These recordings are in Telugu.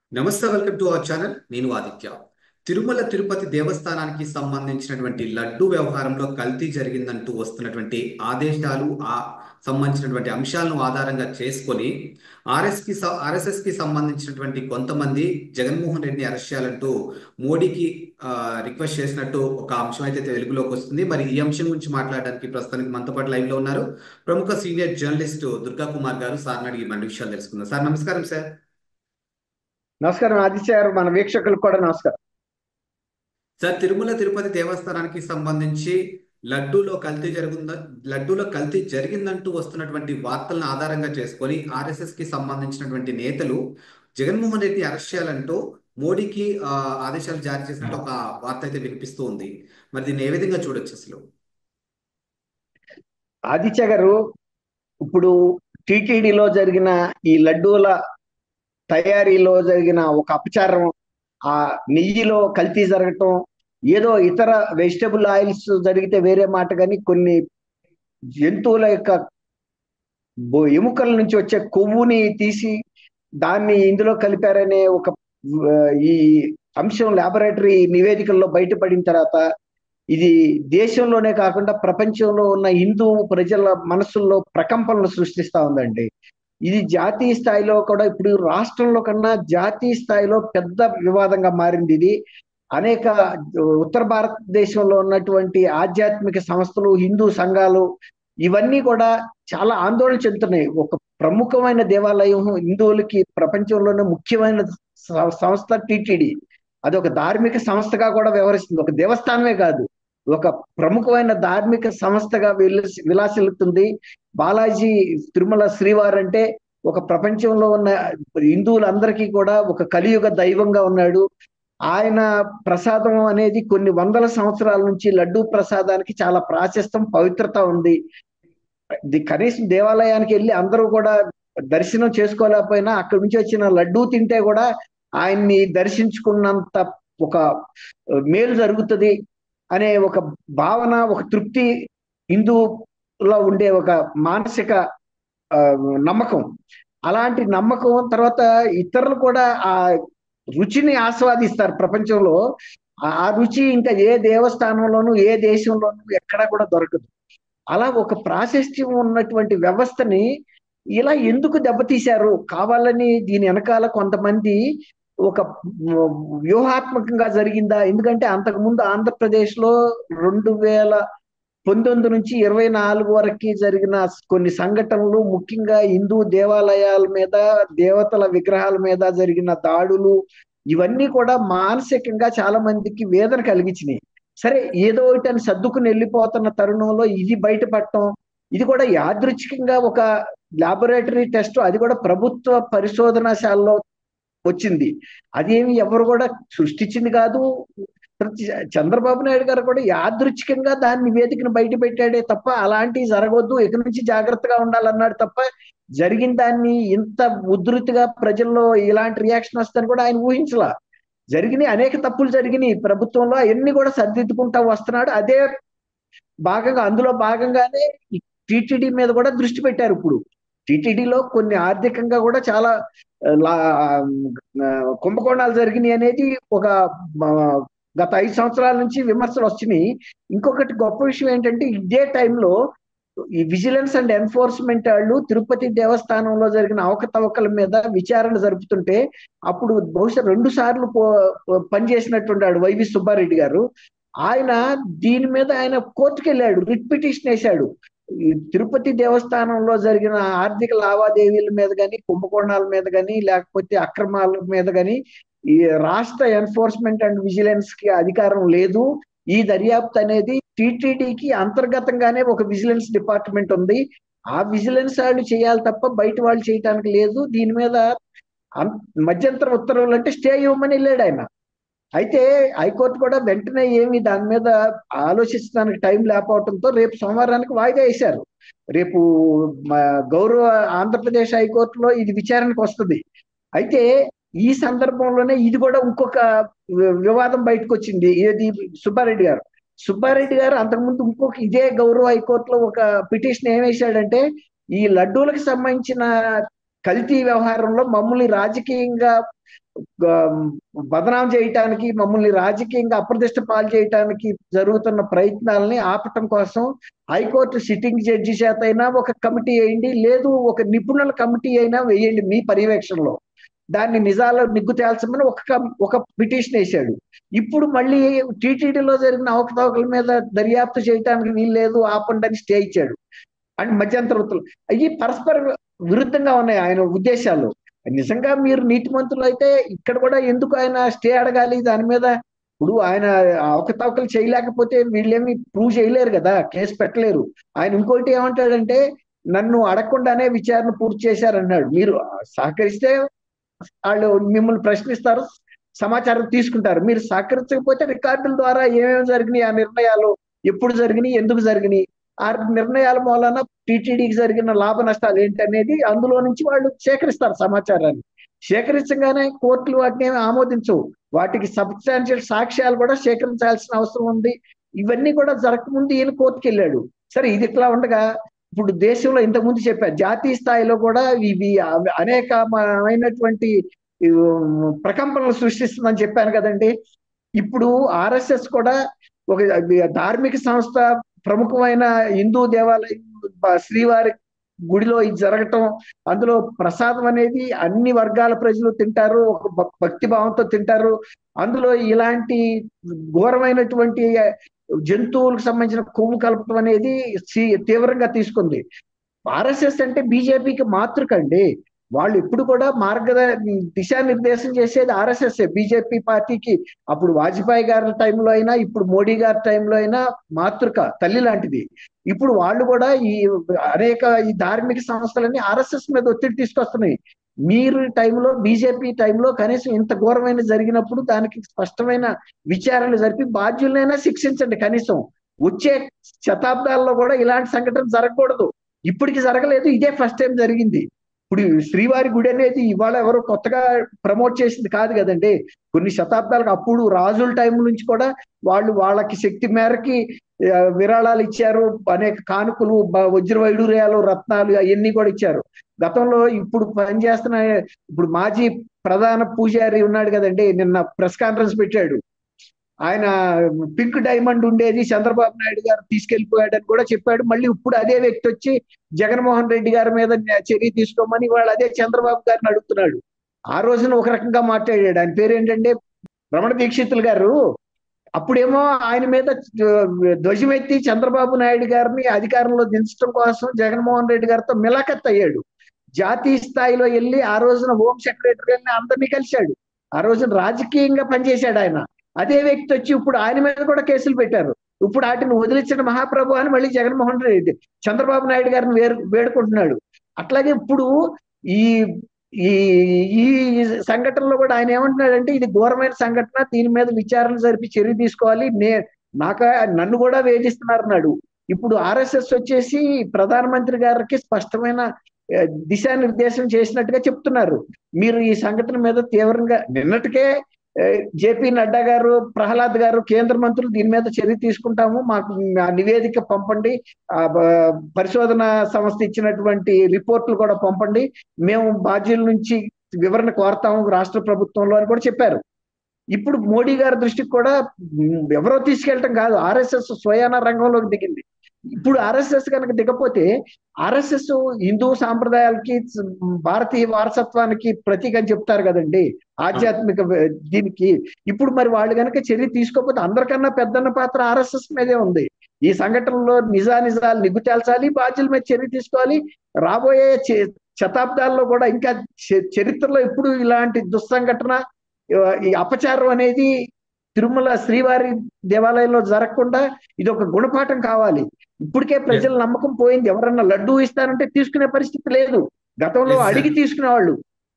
నమస్తే వెల్కమ్ టు అవర్ ఛానల్ నేను ఆదిత్య తిరుమల తిరుపతి దేవస్థానానికి సంబంధించినటువంటి లడ్డు వ్యవహారంలో కల్తీ జరిగిందంటూ వస్తున్నటువంటి ఆదేశాలు ఆ సంబంధించినటువంటి అంశాలను ఆధారంగా చేసుకొని ఆర్ఎస్కి ఆర్ఎస్ఎస్ కి సంబంధించినటువంటి కొంతమంది జగన్మోహన్ రెడ్డిని అరెస్ట్ చేయాలంటూ మోడీకి ఆ, రిక్వెస్ట్ చేసినట్టు ఒక అంశం అయితే వెలుగులోకి వస్తుంది మరి ఈ అంశం గురించి మాట్లాడడానికి ప్రస్తుతానికి మనతో పాటు లైవ్ లో ఉన్నారు ప్రముఖ సీనియర్ జర్నలిస్ట్ దుర్గా కుమార్ గారు సార్ని అడిగి మన విషయాలు తెలుసుకుందాం సార్ నమస్కారం సార్ నమస్కారం ఆదిత్య గారు మన వీక్షకులకు కూడా నమస్కారం సార్ తిరుమల తిరుపతి దేవస్థానానికి సంబంధించి లడ్డూలో కల్తీ జరుగుంద లడ్డూలో కల్తీ జరిగిందంటూ వస్తున్నటువంటి వార్తలను ఆధారంగా చేసుకొని ఆర్ఎస్ఎస్ కి సంబంధించినటువంటి నేతలు జగన్మోహన్ రెడ్డిని అరెస్ట్ చేయాలంటూ మోడీకి ఆ, ఆదేశాలు జారీ చేసినట్టు ఒక వార్త అయితే వినిపిస్తూ ఉంది మరి దీన్ని ఏ విధంగా చూడొచ్చు అసలు ఆదిత్య గారు ఇప్పుడు టీటీడీలో జరిగిన ఈ లడ్డూల తయారీలో జరిగిన ఒక అపచారం ఆ నెయ్యిలో కల్తీ జరగటం ఏదో ఇతర వెజిటబుల్ ఆయిల్స్ జరిగితే వేరే మాట కానీ కొన్ని జంతువుల యొక్క బొ- ఎముకల నుంచి వచ్చే కొవ్వుని తీసి దాన్ని ఇందులో కలిపారనే ఒక ఆ, ఈ అంశం లాబొరేటరీ నివేదికల్లో బయటపడిన తర్వాత ఇది దేశంలోనే కాకుండా ప్రపంచంలో ఉన్న హిందూ ప్రజల మనసుల్లో ప్రకంపనలు సృష్టిస్తా ఉందండి ఇది జాతీయ స్థాయిలో కూడా ఇప్పుడు రాష్ట్రంలో కన్నా జాతీయ స్థాయిలో పెద్ద వివాదంగా మారింది ఇది అనేక ఉత్తర భారతదేశంలో ఉన్నటువంటి ఆధ్యాత్మిక సంస్థలు హిందూ సంఘాలు ఇవన్నీ కూడా చాలా ఆందోళన చెందుతున్నాయి ఒక ప్రముఖమైన దేవాలయం హిందువులకి ప్రపంచంలోనే ముఖ్యమైన స- సంస్థ టిటిడి అది ఒక ధార్మిక సంస్థగా కూడా వ్యవహరిస్తుంది ఒక దేవస్థానమే కాదు ఒక ప్రముఖమైన ధార్మిక సంస్థగా విలసి విలాసిల్లుతుంది బాలాజీ తిరుమల శ్రీవారు అంటే ఒక ప్రపంచంలో ఉన్న హిందువులందరికీ కూడా ఒక కలియుగ దైవంగా ఉన్నాడు ఆయన ప్రసాదం అనేది కొన్ని వందల సంవత్సరాల నుంచి లడ్డూ ప్రసాదానికి చాలా ప్రాశస్తం పవిత్రత ఉంది ఇది కనీసం దేవాలయానికి వెళ్ళి అందరూ కూడా దర్శనం చేసుకోలేకపోయినా అక్కడి నుంచి వచ్చిన లడ్డూ తింటే కూడా ఆయన్ని దర్శించుకున్నంత ఒక మేలు జరుగుతుంది అనే ఒక భావన ఒక తృప్తి హిందూలో ఉండే ఒక మానసిక ఆ, నమ్మకం అలాంటి నమ్మకం తర్వాత ఇతరులు కూడా ఆ రుచిని ఆస్వాదిస్తారు ప్రపంచంలో ఆ ఆ రుచి ఇంకా ఏ దేవస్థానంలోనూ ఏ దేశంలోనూ ఎక్కడా కూడా దొరకదు అలా ఒక ప్రాశస్త్యం ఉన్నటువంటి వ్యవస్థని ఇలా ఎందుకు దెబ్బతీశారు కావాలని దీని వెనకాల కొంతమంది ఒక వ్యూహాత్మకంగా జరిగిందా ఎందుకంటే అంతకుముందు ఆంధ్రప్రదేశ్ లో రెండు వేల పంతొమ్మిది నుంచి ఇరవై నాలుగు వరకు జరిగిన కొన్ని సంఘటనలు ముఖ్యంగా హిందూ దేవాలయాల మీద దేవతల విగ్రహాల మీద జరిగిన దాడులు ఇవన్నీ కూడా మానసికంగా చాలా మందికి వేదన కలిగించినాయి సరే ఏదో ఒకటి అని సర్దుకుని వెళ్ళిపోతున్న తరుణంలో ఇది బయటపడటం ఇది కూడా యాదృచ్ఛికంగా ఒక లాబొరేటరీ టెస్ట్ అది కూడా ప్రభుత్వ పరిశోధనశాలలో వచ్చింది అదేమి ఎవరు కూడా సృష్టించింది కాదు ప్రతి చంద్రబాబు నాయుడు గారు కూడా యాదృచ్ఛికంగా దాని నివేదికను బయట పెట్టాడే తప్ప అలాంటివి జరగవద్దు ఇక నుంచి జాగ్రత్తగా ఉండాలన్నాడు తప్ప జరిగిన దాన్ని ఇంత ఉధృతిగా ప్రజల్లో ఇలాంటి రియాక్షన్ వస్తుందని కూడా ఆయన ఊహించలా జరిగినాయి అనేక తప్పులు జరిగినాయి ప్రభుత్వంలో అవన్నీ కూడా సర్దిద్దుకుంటా వస్తున్నాడు అదే భాగంగా అందులో భాగంగానే టిటిడి మీద కూడా దృష్టి పెట్టారు ఇప్పుడు టిటిడిలో కొన్ని ఆర్థికంగా కూడా చాలా ఆ, లా- ఆ, కుంభకోణాలు జరిగినాయి అనేది ఒక ఆ, గత ఐదు సంవత్సరాల నుంచి విమర్శలు వచ్చినాయి ఇంకొకటి గొప్ప విషయం ఏంటంటే ఇదే టైంలో ఈ విజిలెన్స్ అండ్ ఎన్ఫోర్స్మెంట్ వాళ్ళు తిరుపతి దేవస్థానంలో జరిగిన అవకతవకల మీద విచారణ జరుపుతుంటే అప్పుడు బహుశా రెండు సార్లు పో- పనిచేసినట్టున్నాడు వైవి సుబ్బారెడ్డి గారు ఆయన దీని మీద ఆయన కోర్టుకు వెళ్ళాడు రిట్ పిటిషన్ వేశాడు ఈ తిరుపతి దేవస్థానంలో జరిగిన ఆర్థిక లావాదేవీల మీద కానీ కుంభకోణాల మీద కానీ లేకపోతే అక్రమాల మీద కానీ ఈ రాష్ట్ర ఎన్ఫోర్స్మెంట్ అండ్ విజిలెన్స్ కి అధికారం లేదు ఈ దర్యాప్తు అనేది టీటీడీకి అంతర్గతంగానే ఒక విజిలెన్స్ డిపార్ట్మెంట్ ఉంది ఆ విజిలెన్స్ వాళ్ళు చేయాలి తప్ప బయట వాళ్ళు చేయటానికి లేదు దీని మీద అం- మధ్యంతర ఉత్తర్వులు అంటే స్టే ఇవ్వమని వెళ్ళాడు ఆయన అయితే హైకోర్టు కూడా వెంటనే ఏమి దాని మీద ఆలోచించడానికి టైం లేకపోవడంతో రేపు సోమవారానికి వాయిదా వేశారు రేపు మా గౌరవ ఆంధ్రప్రదేశ్ హైకోర్టులో ఇది విచారణకు వస్తుంది అయితే ఈ సందర్భంలోనే ఇది కూడా ఇంకొక వి- వివాదం బయటకు వచ్చింది ఏది సుబ్బారెడ్డి గారు సుబ్బారెడ్డి గారు అంతకుముందు ఇంకొక ఇదే గౌరవ హైకోర్టులో ఒక పిటిషన్ ఏం వేశాడంటే ఈ లడ్డూలకు సంబంధించిన కల్తీ వ్యవహారంలో మమ్మల్ని రాజకీయంగా ఆ, బదనాం చేయటానికి మమ్మల్ని రాజకీయంగా అప్రదిష్ట పాలు చేయటానికి జరుగుతున్న ప్రయత్నాలని ఆపటం కోసం హైకోర్టు సిట్టింగ్ జడ్జి చేత అయినా ఒక కమిటీ వేయండి లేదు ఒక నిపుణుల కమిటీ అయినా వేయండి మీ పర్యవేక్షణలో దాన్ని నిజాలు నిగ్గు తేల్చమని ఒక కం- ఒక పిటిషన్ వేశాడు ఇప్పుడు మళ్ళీ టీటీడీలో జరిగిన అవకతవకల మీద దర్యాప్తు చేయడానికి వీలు లేదు ఆపండి అని స్టే ఇచ్చాడు అండ్ మధ్యంతరవతులు అవి పరస్పర విరుద్ధంగా ఉన్నాయి ఆయన ఉద్దేశాలు నిజంగా మీరు నీతి మంత్రులు అయితే ఇక్కడ కూడా ఎందుకు ఆయన స్టే అడగాలి దాని మీద ఇప్పుడు ఆయన అవకతవకలు చేయలేకపోతే వీళ్ళేమి ప్రూవ్ చేయలేరు కదా కేసు పెట్టలేరు ఆయన ఇంకోటి ఏమంటాడంటే నన్ను అడగకుండానే విచారణ పూర్తి చేశారన్నాడు మీరు సహకరిస్తే వాళ్ళు మిమ్మల్ని ప్రశ్నిస్తారు సమాచారం తీసుకుంటారు మీరు సహకరించకపోతే రికార్డుల ద్వారా ఏమేమి జరిగినాయి ఆ నిర్ణయాలు ఎప్పుడు జరిగినాయి ఎందుకు జరిగినాయి ఆ నిర్ణయాల మూలన టీటీడీకి జరిగిన లాభ నష్టాలు ఏంటనేది అందులో నుంచి వాళ్ళు సేకరిస్తారు సమాచారాన్ని సేకరించగానే కోర్టులు వాటిని ఏమి ఆమోదించవు వాటికి సబ్స్టాన్షియల్ సాక్ష్యాలు కూడా సేకరించాల్సిన అవసరం ఉంది ఇవన్నీ కూడా జరగకముందు ఈయన కోర్టుకి వెళ్ళాడు సరే ఇది ఇట్లా ఉండగా ఇప్పుడు దేశంలో ఇంతకుముందు చెప్పారు జాతీయ స్థాయిలో కూడా ఇవి అనేకమైనటువంటి ఈ, ప్రకంపనలు సృష్టిస్తుందని చెప్పాను కదండి ఇప్పుడు ఆర్ఎస్ఎస్ కూడా ఒక ధార్మిక సంస్థ ప్రముఖమైన హిందూ దేవాలయం బ- శ్రీవారి గుడిలో ఇది జరగటం అందులో ప్రసాదం అనేది అన్ని వర్గాల ప్రజలు తింటారు ఒక భక్- భక్తి భావంతో తింటారు అందులో ఇలాంటి ఘోరమైనటువంటి జంతువులకు సంబంధించిన కొవ్వు కలపడం అనేది సి- తీవ్రంగా తీసుకుంది ఆర్ఎస్ఎస్ అంటే బీజేపీకి మాతృక అండి వాళ్ళు ఇప్పుడు కూడా మార్గ దిశానిర్దేశం చేసేది ఆర్ఎస్ఎస్ బీజేపీ పార్టీకి అప్పుడు వాజ్పేయి గారి టైంలో అయినా ఇప్పుడు మోడీ గారి టైంలో అయినా మాతృక తల్లి లాంటిది ఇప్పుడు వాళ్ళు కూడా ఈ అనేక ఈ ధార్మిక సంస్థలన్నీ ఆర్ఎస్ఎస్ మీద ఒత్తిడి తీసుకొస్తున్నాయి మీరు టైంలో బీజేపీ టైంలో కనీసం ఇంత ఘోరమైన జరిగినప్పుడు దానికి స్పష్టమైన విచారణ జరిపి బాధ్యులనైనా శిక్షించండి కనీసం వచ్చే శతాబ్దాల్లో కూడా ఇలాంటి సంఘటన జరగకూడదు ఇప్పటికి జరగలేదు ఇదే ఫస్ట్ టైం జరిగింది ఇప్పుడు శ్రీవారి గుడి అనేది ఇవాళ ఎవరో కొత్తగా ప్రమోట్ చేసింది కాదు కదండి కొన్ని శతాబ్దాలకు అప్పుడు రాజుల టైం నుంచి కూడా వాళ్ళు వాళ్ళకి శక్తి మేరకి ఆ, విరాళాలు ఇచ్చారు అనేక కానుకలు బ- వజ్ర వైడూర్యాలు రత్నాలు అవన్నీ కూడా ఇచ్చారు గతంలో ఇప్పుడు పనిచేస్తున్న ఇప్పుడు మాజీ ప్రధాన పూజారి ఉన్నాడు కదండి నిన్న ప్రెస్ కాన్ఫరెన్స్ పెట్టాడు ఆయన పింక్ డైమండ్ ఉండేది చంద్రబాబు నాయుడు గారు తీసుకెళ్లిపోయాడని కూడా చెప్పాడు మళ్ళీ ఇప్పుడు అదే వ్యక్తి వచ్చి జగన్మోహన్ రెడ్డి గారి మీద చర్య తీసుకోమని వాళ్ళు అదే చంద్రబాబు గారిని అడుగుతున్నాడు ఆ రోజున ఒక రకంగా మాట్లాడాడు ఆయన పేరు ఏంటంటే రమణ దీక్షితులు గారు అప్పుడేమో ఆయన మీద ధ్వజమెత్తి చంద్రబాబు నాయుడు గారిని అధికారంలో దించడం కోసం జగన్మోహన్ రెడ్డి గారితో మిలాఖత్ అయ్యాడు జాతీయ స్థాయిలో వెళ్ళి ఆ రోజున హోం సెక్రటరీ అందరినీ కలిశాడు ఆ రోజున రాజకీయంగా పనిచేశాడు ఆయన అదే వ్యక్తి వచ్చి ఇప్పుడు ఆయన మీద కూడా కేసులు పెట్టారు ఇప్పుడు వాటిని వదిలించిన మహాప్రభు అని మళ్ళీ జగన్మోహన్ రెడ్డి చంద్రబాబు నాయుడు గారిని వేరు వేడుకుంటున్నాడు అట్లాగే ఇప్పుడు ఈ ఈ ఈ సంఘటనలో కూడా ఆయన ఏమంటున్నాడంటే ఇది ఘోరమైన సంఘటన దీని మీద విచారణ జరిపి చర్య తీసుకోవాలి నే నాక నన్ను కూడా వేధిస్తున్నారు అన్నాడు ఇప్పుడు ఆర్ఎస్ఎస్ వచ్చేసి ప్రధానమంత్రి గారికి స్పష్టమైన ఆ, దిశానిర్దేశం చేసినట్టుగా చెప్తున్నారు మీరు ఈ సంఘటన మీద తీవ్రంగా నిన్నటికే జేపీ నడ్డా గారు ప్రహ్లాద్ గారు కేంద్ర మంత్రులు దీని మీద చర్య తీసుకుంటాము మాకు ఆ నివేదిక పంపండి ఆ బ- పరిశోధన సంస్థ ఇచ్చినటువంటి రిపోర్ట్లు కూడా పంపండి మేము బాధ్యుల నుంచి వివరణ కోరతాము రాష్ట్ర ప్రభుత్వంలో అని కూడా చెప్పారు ఇప్పుడు మోడీ గారి దృష్టికి కూడా ఉమ్, ఎవరో తీసుకెళ్ళటం కాదు ఆర్ఎస్ఎస్ స్వయాన రంగంలోకి దిగింది ఇప్పుడు ఆర్ఎస్ఎస్ కనుక దిగపోతే ఆర్ఎస్ఎస్ హిందూ సాంప్రదాయాలకి భారతీయ వారసత్వానికి ప్రతీక అని చెప్తారు కదండి ఆధ్యాత్మిక వే- దీనికి ఇప్పుడు మరి వాళ్ళు కనుక చర్య తీసుకోకపోతే అందరికన్నా పెద్దన్న పాత్ర ఆర్ఎస్ఎస్ మీదే ఉంది ఈ సంఘటనలో నిజా నిజాలు నిగ్గు తేల్చాలి బాధ్యుల మీద చర్య తీసుకోవాలి రాబోయే చే- శతాబ్దాల్లో కూడా ఇంకా చ- చరిత్రలో ఎప్పుడు ఇలాంటి దుస్సంఘటన ఆ, ఈ అపచారం అనేది తిరుమల శ్రీవారి దేవాలయంలో జరగకుండా ఇది ఒక గుణపాఠం కావాలి ఇప్పటికే ప్రజల నమ్మకం పోయింది ఎవరన్నా లడ్డు ఇస్తానంటే తీసుకునే పరిస్థితి లేదు గతంలో Yes, sir. అడిగి తీసుకునేవాళ్ళు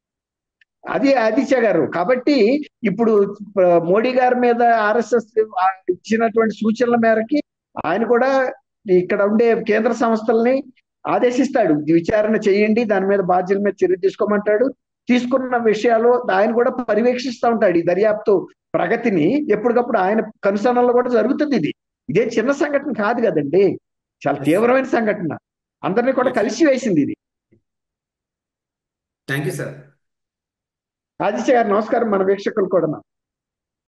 అది ఆదిత్య గారు కాబట్టి ఇప్పుడు ఆ, మోడీ గారి మీద ఆర్ఎస్ఎస్ ఇచ్చినటువంటి సూచనల మేరకి ఆయన కూడా ఇక్కడ ఉండే కేంద్ర సంస్థల్ని ఆదేశిస్తాడు విచారణ చేయండి దాని మీద బాధ్యుల మీద చర్య తీసుకోమంటాడు తీసుకున్న విషయాలు ఆయన కూడా పర్యవేక్షిస్తూ ఉంటాడు ఈ దర్యాప్తు ప్రగతిని ఎప్పటికప్పుడు ఆయన కనుసరణలో కూడా జరుగుతుంది ఇది ఇదే చిన్న సంఘటన కాదు కదండి చాలా తీవ్రమైన సంఘటన అందరినీ కూడా కలిసి వేసింది ఇది థ్యాంక్ యూ సార్ ఆదిత్య గారు నమస్కారం మన వీక్షకులు కూడా